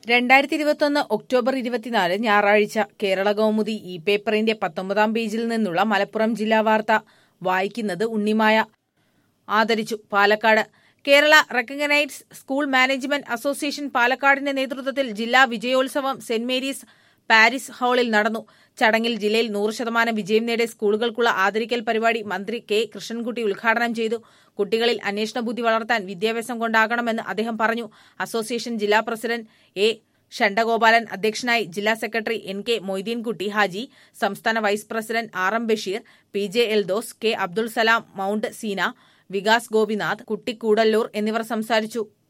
രണ്ടായിരത്തി ഇരുപത്തൊന്ന് ഒക്ടോബർ ഇരുപത്തിനാല് ഞായറാഴ്ച കേരള കൗമുദി ഇ പേപ്പറിന്റെ പത്തൊമ്പതാം പേജിൽ നിന്നുള്ള മലപ്പുറം ജില്ലാ വാർത്ത വായിക്കുന്നത് ഉണ്ണിമായ ആദരിച്ചു Palakkad Kerala recognise school management association പാലക്കാടിന്റെ നേതൃത്വത്തിൽ ജില്ലാ വിജയോത്സവം സെന്റ് മേരീസ് പാരിസ് ഹാളിൽ നടന്നു ചടങ്ങിൽ ജില്ലയിൽ നൂറ് ശതമാനം വിജയം നേടിയ സ്കൂളുകൾക്കുള്ള ആദരിക്കൽ പരിപാടി മന്ത്രി കെ കൃഷ്ണൻകുട്ടി ഉദ്ഘാടനം ചെയ്തു കുട്ടികളിൽ അന്വേഷണ ബുദ്ധി വളർത്താൻ വിദ്യാഭ്യാസം കൊണ്ടാകണമെന്ന് അദ്ദേഹം പറഞ്ഞു അസോസിയേഷൻ ജില്ലാ പ്രസിഡന്റ് എ ഷണ്ടഗോപാലൻ അധ്യക്ഷനായി ജില്ലാ secretary N K Moideenkutty Haji സംസ്ഥാന vice president R M Basheer P J Eldhose K Abdul Salam mount Seena Vikas Gopinath Kuttikkudallur എന്നിവർ സംസാരിച്ചു